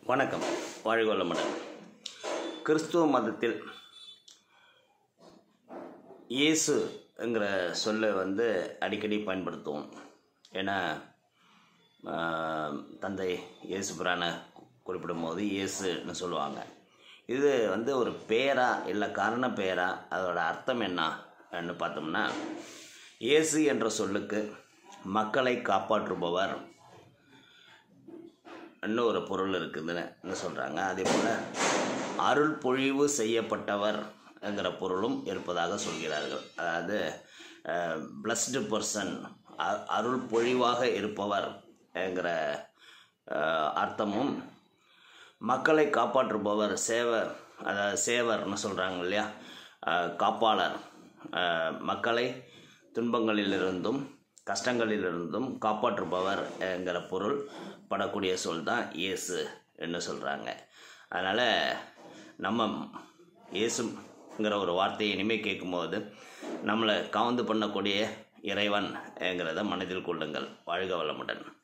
வணக்கம் வாழ்க வளமுடன் கிறிஸ்துவ மதத்தில் இயேசுங்கிற சொல்லை வந்து அடிக்கடி பயன்படுத்துவோம் ஏன்னா ஆஹ், தந்தை இயேசு பிரானை குறிப்பிடும்போது இயேசுன்னு சொல்லுவாங்க இது வந்து ஒரு பேரா இல்லை காரண பேரா அதோட அர்த்தம் என்னன்னு பார்த்தோம்னா இயேசு என்ற சொல்லுக்கு மக்களை காப்பாற்றுபவர் இன்னும் ஒரு பொருள் இருக்குதுன்னு சொல்கிறாங்க அதே போல் அருள் பொழிவு செய்யப்பட்டவர்ங்கிற பொருளும் இருப்பதாக சொல்கிறார்கள் அதாவது பிளஸ்டு பர்சன் அருள் பொழிவாக இருப்பவர் என்கிற அஹ், அர்த்தமும் மக்களை காப்பாற்றுபவர் சேவர் அதாவது சேவர்னு சொல்கிறாங்க இல்லையா அஹ், காப்பாளர் அஹ், மக்களை துன்பங்களிலிருந்தும் கஷ்டங்களிலிருந்தும் காப்பாற்றுபவர் என்கிற பொருள் படக்கூடிய சொல் தான் இயேசு என்று சொல்கிறாங்க அதனால் நம்ம இயேசுங்கிற ஒரு வார்த்தையை இனிமேல் கேட்கும்போது நம்மளை காவந்து பண்ணக்கூடிய இறைவன் என்கிறத மனதில் கொள்ளுங்கள் வாழ்க வளமுடன்